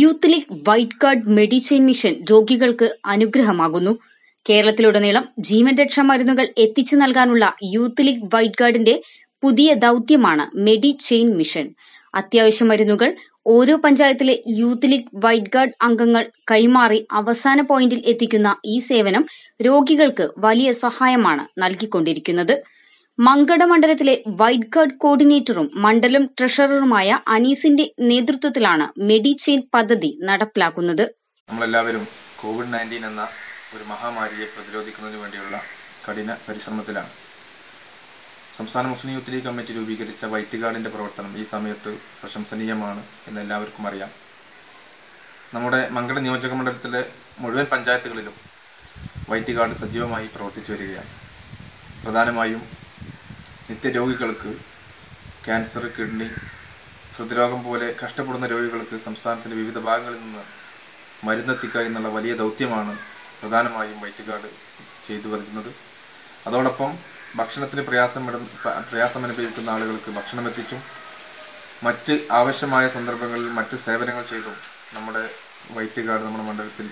youth league white card medichain mission രോഗികൾക്ക് അനുഗ്രഹമാകുന്നു കേരളത്തിലുടനീളം ജീവൻ രക്ഷാ മരുന്നുകൾ എത്തിച്ചു നൽകാനുള്ള യൂത്ത് ലീഗ് വൈറ്റ് ഗാർഡിന്റെ പുതിയ ദൌത്യമാണ് മെഡി ചെയിൻ മിഷൻ അത്യാവശ്യ മരുന്നുകൾ ഓരോ പഞ്ചായത്തിലെ യൂത്ത് ലീഗ് വൈറ്റ് ഗാർഡ് അംഗങ്ങൾ കൈമാറി അവസാന പോയിന്റിൽ എത്തിക്കുന്ന ഈ സേവനം രോഗികൾക്ക് വലിയ സഹായമാണ് നൽകിക്കൊണ്ടിരിക്കുന്നത് മങ്കട മണ്ഡലത്തിലെ വൈറ്റ് ഗാർഡ് കോർഡിനേറ്ററും മണ്ഡലം ട്രഷററുമായ അനീസിന്റെ നേതൃത്വത്തിലാണ് മെഡി ചെയിൻ പദ്ധതി നടപ്പിലാക്കുന്നത് നമ്മളെല്ലാവരും കോവിഡ് നയൻറ്റീൻ എന്ന ഒരു മഹാമാരിയെ പ്രതിരോധിക്കുന്നതിന് വേണ്ടിയുള്ള കഠിന പരിശ്രമത്തിലാണ് സംസ്ഥാന മുസ്ലിം യൂത്ത് ലീഗ് കമ്മിറ്റി രൂപീകരിച്ച വൈറ്റ് ഗാർഡിൻ്റെ പ്രവർത്തനം ഈ സമയത്ത് പ്രശംസനീയമാണ് എന്ന് എല്ലാവർക്കും അറിയാം നമ്മുടെ മംഗള നിയോജക മണ്ഡലത്തിലെ മുഴുവൻ പഞ്ചായത്തുകളിലും വൈറ്റ് ഗാർഡ് സജീവമായി പ്രവർത്തിച്ചു വരികയാണ് പ്രധാനമായും നിത്യരോഗികൾക്ക് ക്യാൻസർ കിഡ്നി ഹൃദ്രോഗം പോലെ കഷ്ടപ്പെടുന്ന രോഗികൾക്ക് സംസ്ഥാനത്തിൻ്റെ വിവിധ ഭാഗങ്ങളിൽ നിന്ന് മരുന്നെത്തിക്കുക എന്നുള്ള വലിയ ദൗത്യമാണ് പ്രധാനമായും വൈറ്റ് ഗാർഡ് ചെയ്തു വരുന്നത് അതോടൊപ്പം ഭക്ഷണത്തിന് പ്രയാസം പ്രയാസം അനുഭവിക്കുന്ന ആളുകൾക്ക് ഭക്ഷണം എത്തിച്ചും മറ്റ് ആവശ്യമായ സന്ദർഭങ്ങളിൽ മറ്റ് സേവനങ്ങൾ ചെയ്തും നമ്മുടെ വൈറ്റ് ഗാർഡ് നമ്മുടെ മണ്ഡലത്തിൽ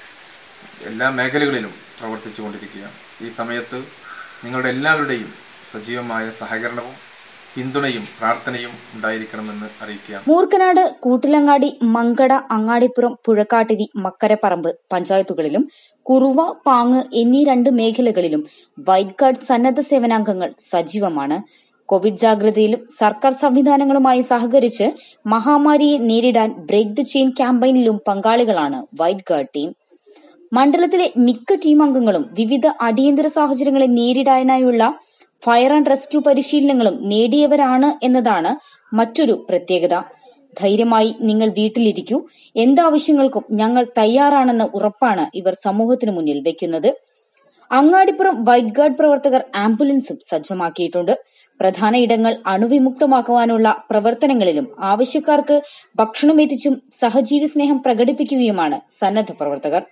എല്ലാ മേഖലകളിലും പ്രവർത്തിച്ചു കൊണ്ടിരിക്കുകയാണ് ഈ സമയത്ത് നിങ്ങളുടെ എല്ലാവരുടെയും സജീവമായ സഹകരണവും പിന്തുണയും പ്രാർത്ഥനയും ഉണ്ടായിരിക്കണമെന്ന് അറിയിക്കുക മൂർക്കനാട് കൂട്ടിലങ്ങാടി മങ്കട അങ്ങാടിപ്പുറം പുഴക്കാട്ടിരി മക്കരപ്പറമ്പ് പഞ്ചായത്തുകളിലും കുറുവ പാങ്ങ് എന്നീ രണ്ട് മേഖലകളിലും വൈറ്റ് ഗാർഡ് സന്നദ്ധ സേവനാംഗങ്ങൾ സജീവമാണ് കോവിഡ് ജാഗ്രതയിലും സർക്കാർ സംവിധാനങ്ങളുമായി സഹകരിച്ച് മഹാമാരിയെ നേരിടാൻ ബ്രേക്ക് ദ ചെയിൻ ക്യാമ്പയിനിലും പങ്കാളികളാണ് വൈറ്റ് ഗാർഡ് ടീം മണ്ഡലത്തിലെ മിക്ക ടീം അംഗങ്ങളും വിവിധ അടിയന്തര സാഹചര്യങ്ങളെ നേരിടാനായുള്ള ഫയർ ആൻഡ് റെസ്ക്യൂ പരിശീലനങ്ങളും നേടിയവരാണ് എന്നതാണ് മറ്റൊരു പ്രത്യേകത ധൈര്യമായി നിങ്ങൾ വീട്ടിലിരിക്കൂ എന്താവശ്യങ്ങൾക്കും ഞങ്ങൾ തയ്യാറാണെന്ന ഉറപ്പാണ് ഇവർ സമൂഹത്തിന് മുന്നിൽ വെക്കുന്നത് അങ്ങാടിപ്പുറം വൈറ്റ് ഗാർഡ് പ്രവർത്തകർ ആംബുലൻസും സജ്ജമാക്കിയിട്ടുണ്ട് പ്രധാന ഇടങ്ങൾ അണുവിമുക്തമാക്കുവാനുള്ള പ്രവർത്തനങ്ങളിലും ആവശ്യക്കാർക്ക് ഭക്ഷണം എത്തിച്ചും സഹജീവി സ്നേഹം പ്രകടിപ്പിക്കുകയുമാണ് സന്നദ്ധ പ്രവർത്തകർ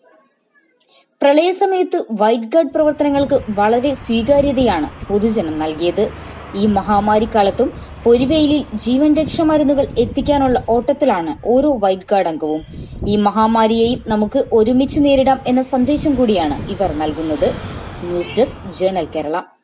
പ്രളയസമയത്ത് വൈറ്റ് ഗാർഡ് പ്രവർത്തനങ്ങൾക്ക് വളരെ സ്വീകാര്യതയാണ് പൊതുജനം നൽകിയത് ഈ മഹാമാരിക്കാലത്തും പൊരുവെയിലിൽ ജീവൻ രക്ഷാ മരുന്നുകൾ എത്തിക്കാനുള്ള ഓട്ടത്തിലാണ് ഓരോ വൈറ്റ് ഗാർഡ് അംഗവും ഈ മഹാമാരിയെയും നമുക്ക് ഒരുമിച്ച് നേരിടാം എന്ന സന്ദേശം കൂടിയാണ് ഇവർ നൽകുന്നത് ന്യൂസ് ഡെസ്ക് ജേണൽ കേരള